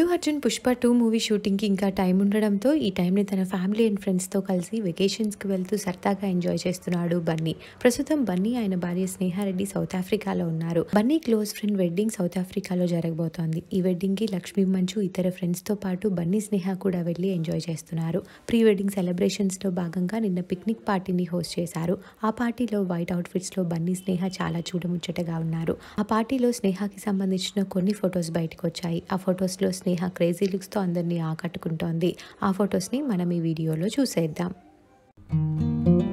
Arjun Pushpa two movie షూటింగ్కి ఇంకా time ఉండడంతో ఈ టైంని తన ఫ్యామిలీ అండ్ ఫ్రెండ్స్తో కలిసి వెకేషన్స్కి వెళ్తూ సరదాగా ఎంజాయ్ చేస్తున్నాడు బన్నీ ప్రస్తుతం బన్నీ ఆయన భార్య స్నేహారెడ్డి సౌత్ ఆఫ్రికాలో ఉన్నారు Bunny close friend wedding South ఆఫ్రికాలో జరగబోతోంది ఈ వెడ్డింగ్కి లక్ష్మీ మంచు ఇతర ఫ్రెండ్స్తో పాటు బన్నీ స్నేహ కూడా వెళ్ళి ఎంజాయ్ చేస్తున్నారు ప్రీ వెడ్డింగ్ సెలబ్రేషన్స్లో భాగంగా నిన్న పిక్నిక్ పార్టీని హోస్ట్ చేశారు ఆ పార్టీలో వైట్ అవుట్ఫిట్స్లో బన్నీ స్నేహ చాలా చూడముచ్చటగా ఉన్నారు ఆ పార్టీలో స్నేహకి సంబంధించిన కొన్ని ఫొటోస్ బయటకు వచ్చాయి ఆ ఫొటోస్లో స్నేహ క్రేజీ లుక్స్తో అందరినీ ఆకట్టుకుంటోంది ఆ ఫొటోస్ని మనం ఈ వీడియోలో చూసేద్దాం